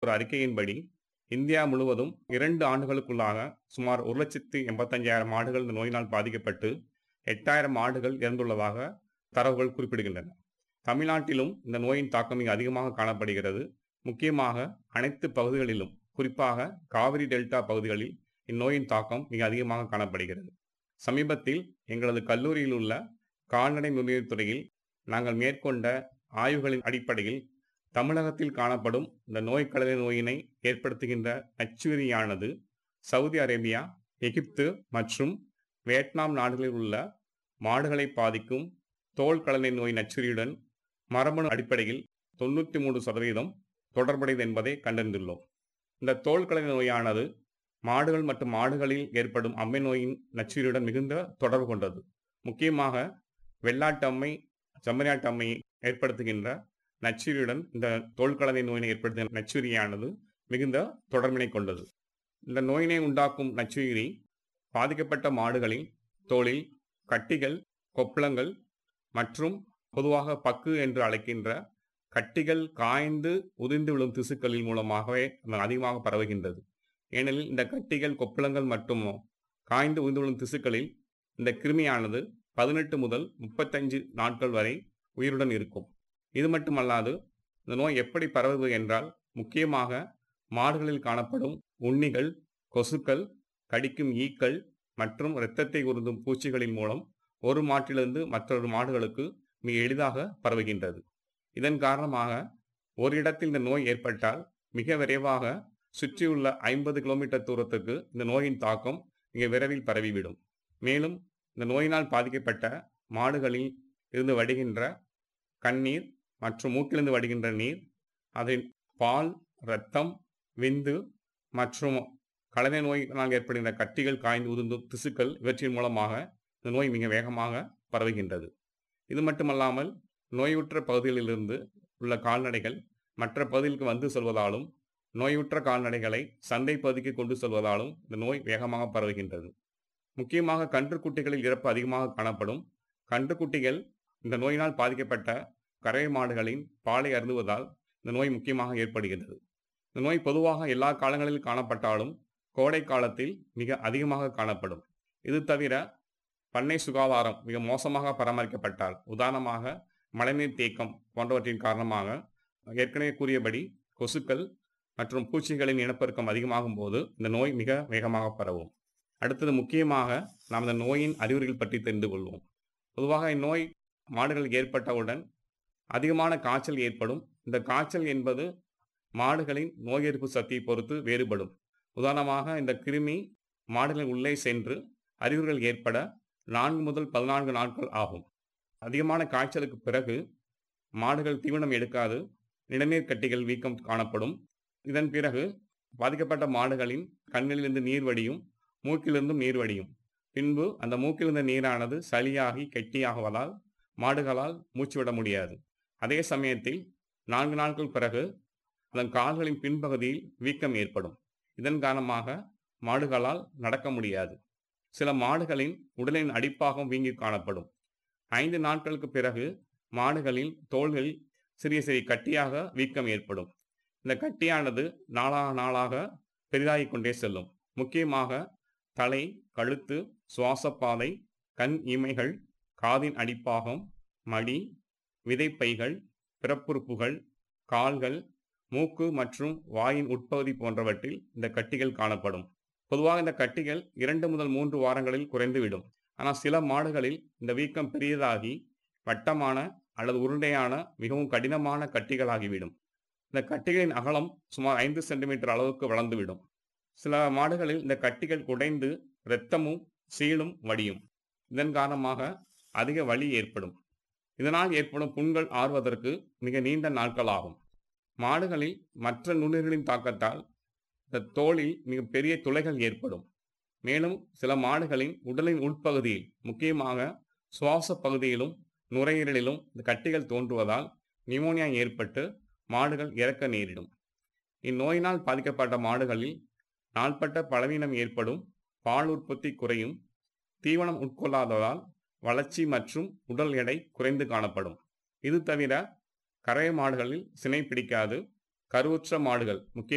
ஒரு அறிக்கையின்படி இந்தியா முழுவதும் இரண்டு ஆண்டுகளுக்குள்ளாக சுமார் ஒரு லட்சத்தி எண்பத்தஞ்சாயிரம் மாடுகள் இந்த நோயினால் பாதிக்கப்பட்டு எட்டாயிரம் மாடுகள் இறந்துள்ளதாக தரவுகள் குறிப்பிடுகின்றன தமிழ்நாட்டிலும் இந்த நோயின் தாக்கம் மிக அதிகமாக காணப்படுகிறது முக்கியமாக அனைத்து பகுதிகளிலும் குறிப்பாக காவிரி டெல்டா பகுதிகளில் இந்நோயின் தாக்கம் மிக அதிகமாக காணப்படுகிறது சமீபத்தில் எங்களது கல்லூரியில் உள்ள கால்நடை நுண்ணுயிர் துறையில் நாங்கள் மேற்கொண்ட ஆய்வுகளின் அடிப்படையில் தமிழகத்தில் காணப்படும் இந்த நோய்க்கடலை நோயினை ஏற்படுத்துகின்ற நச்சுயிரியானது சவுதி அரேபியா எகிப்து மற்றும் வியட்நாம் நாடுகளில் உள்ள மாடுகளை பாதிக்கும் தோல் கலனை நோய் நச்சுரியுடன் மரபணு அடிப்படையில் தொண்ணூற்றி மூன்று சதவீதம் தொடர்புடையது என்பதை கண்டறிந்துள்ளோம் இந்த தோல் கலனை நோயானது மாடுகள் மற்றும் மாடுகளில் ஏற்படும் அம்மை நோயின் நச்சுரியுடன் மிகுந்த தொடர்பு கொண்டது முக்கியமாக வெள்ளாட்டம்மை செம்மறியாட்டம்மை ஏற்படுத்துகின்ற நச்சுரியுடன் இந்த தோல்கலனை நோயினை ஏற்படுத்துகின்ற நச்சுரியானது மிகுந்த தொடர்பினை கொண்டது இந்த நோயினை உண்டாக்கும் நச்சுயிரி பாதிக்கப்பட்ட மாடுகளின் தோலில் கட்டிகள் கொப்பளங்கள் மற்றும் பொதுவாக பக்கு என்று அழைக்கின்ற கட்டிகள் காய்ந்து உதிர்ந்து விழும் திசுக்களின் மூலமாகவே அதிகமாக பரவுகின்றது ஏனெனில் இந்த கட்டிகள் கொப்பளங்கள் மற்றும் காய்ந்து உதிர்ந்து விழும் திசுக்களில் இந்த கிருமியானது பதினெட்டு முதல் முப்பத்தஞ்சு நாட்கள் வரை உயிருடன் இருக்கும் இது மட்டுமல்லாது இந்த நோய் எப்படி பரவுவது என்றால் முக்கியமாக மாடுகளில் காணப்படும் உண்ணிகள் கொசுக்கள் கடிக்கும் ஈக்கள் மற்றும் இரத்தத்தை உருந்தும் பூச்சிகளின் மூலம் ஒரு மாட்டிலிருந்து மற்றொரு மாடுகளுக்கு மிக எளிதாக பரவுகின்றது இதன் காரணமாக ஒரு இடத்தில் இந்த நோய் ஏற்பட்டால் மிக விரைவாக சுற்றியுள்ள ஐம்பது கிலோமீட்டர் தூரத்துக்கு இந்த நோயின் தாக்கம் மிக விரைவில் பரவிவிடும் மேலும் இந்த நோயினால் பாதிக்கப்பட்ட மாடுகளில் இருந்து வடிகின்ற கண்ணீர் மற்றும் மூக்கிலிருந்து வடிகின்ற நீர் அதில் பால் இரத்தம் விந்து மற்றும் கலனை நோயினால் ஏற்படுகின்ற கட்டிகள் காய்ந்து உதிர்ந்து திசுக்கள் இவற்றின் மூலமாக இந்த நோய் மிக வேகமாக பரவுகின்றது இது மட்டுமல்லாமல் நோயுற்ற பகுதிகளிலிருந்து உள்ள கால்நடைகள் மற்ற பகுதிகளுக்கு வந்து செல்வதாலும் நோயுற்ற கால்நடைகளை சந்தை பகுதிக்கு கொண்டு செல்வதாலும் இந்த நோய் வேகமாக பரவுகின்றது முக்கியமாக கன்றுக்குட்டிகளில் இறப்பு அதிகமாக காணப்படும் கன்றுக்குட்டிகள் இந்த நோயினால் பாதிக்கப்பட்ட கரை மாடுகளின் பாலை அருந்துவதால் இந்த நோய் முக்கியமாக ஏற்படுகிறது இந்த நோய் பொதுவாக எல்லா காலங்களில் காணப்பட்டாலும் கோடை காலத்தில் மிக அதிகமாக காணப்படும் இது தவிர பண்ணை சுகாதாரம் மிக மோசமாக பராமரிக்கப்பட்டால் உதாரணமாக மழைநீர் தேக்கம் போன்றவற்றின் காரணமாக ஏற்கனவே கூறியபடி கொசுக்கள் மற்றும் பூச்சிகளின் இனப்பெருக்கம் அதிகமாகும் போது இந்த நோய் மிக வேகமாக பரவும் அடுத்தது முக்கியமாக நாம் இந்த நோயின் அறிகுறிகள் பற்றி தெரிந்து கொள்வோம் பொதுவாக இந்நோய் மாடுகள் ஏற்பட்டவுடன் அதிகமான காய்ச்சல் ஏற்படும் இந்த காய்ச்சல் என்பது மாடுகளின் நோய் எதிர்ப்பு சக்தியை பொறுத்து வேறுபடும் உதாரணமாக இந்த கிருமி மாடுகளின் உள்ளே சென்று அறிகுறிகள் ஏற்பட நான்கு முதல் பதினான்கு நாட்கள் ஆகும் அதிகமான காய்ச்சலுக்கு பிறகு மாடுகள் தீவனம் எடுக்காது நிணநீர் கட்டிகள் வீக்கம் காணப்படும் இதன் பிறகு பாதிக்கப்பட்ட மாடுகளின் கண்ணிலிருந்து நீர் வடியும் மூக்கிலிருந்தும் நீர் வடியும் பின்பு அந்த மூக்கிலிருந்த நீரானது சளியாகி கெட்டியாகுவதால் மாடுகளால் மூச்சு விட முடியாது அதே சமயத்தில் நான்கு நாட்கள் பிறகு அதன் கால்களின் பின்பகுதியில் வீக்கம் ஏற்படும் இதன் காரணமாக மாடுகளால் நடக்க முடியாது சில மாடுகளின் உடலின் அடிப்பாகம் வீங்கி காணப்படும் ஐந்து நாட்களுக்கு பிறகு மாடுகளின் தோள்களில் சிறிய சிறிய கட்டியாக வீக்கம் ஏற்படும் இந்த கட்டியானது நாளாக நாளாக பெரிதாகிக் கொண்டே செல்லும் முக்கியமாக தலை கழுத்து சுவாசப்பாதை கண் இமைகள் காதின் அடிப்பாகம் மடி விதைப்பைகள் பிறப்புறுப்புகள் கால்கள் மூக்கு மற்றும் வாயின் உட்பகுதி போன்றவற்றில் இந்த கட்டிகள் காணப்படும் பொதுவாக இந்த கட்டிகள் இரண்டு முதல் மூன்று வாரங்களில் குறைந்துவிடும் ஆனால் சில மாடுகளில் இந்த வீக்கம் பெரியதாகி வட்டமான அல்லது உருண்டையான மிகவும் கடினமான கட்டிகளாகிவிடும் இந்த கட்டிகளின் அகலம் சுமார் ஐந்து சென்டிமீட்டர் அளவுக்கு வளர்ந்துவிடும் சில மாடுகளில் இந்த கட்டிகள் குடைந்து இரத்தமும் சீலும் வடியும் இதன் காரணமாக அதிக வலி ஏற்படும் இதனால் ஏற்படும் புண்கள் ஆறுவதற்கு மிக நீண்ட நாட்கள் ஆகும் மாடுகளில் மற்ற நுண்ணுயிர்களின் தாக்கத்தால் இந்த தோலில் மிக பெரிய துளைகள் ஏற்படும் மேலும் சில மாடுகளின் உடலின் உட்பகுதியில் முக்கியமாக சுவாச பகுதியிலும் நுரையீரலிலும் இந்த கட்டிகள் தோன்றுவதால் நிமோனியா ஏற்பட்டு மாடுகள் இறக்க நேரிடும் இந்நோயினால் பாதிக்கப்பட்ட மாடுகளில் நாள்பட்ட பலவீனம் ஏற்படும் பால் உற்பத்தி குறையும் தீவனம் உட்கொள்ளாததால் வளர்ச்சி மற்றும் உடல் எடை குறைந்து காணப்படும் இது தவிர கரைய மாடுகளில் சினை பிடிக்காது கருவுற்ற மாடுகள் முக்கிய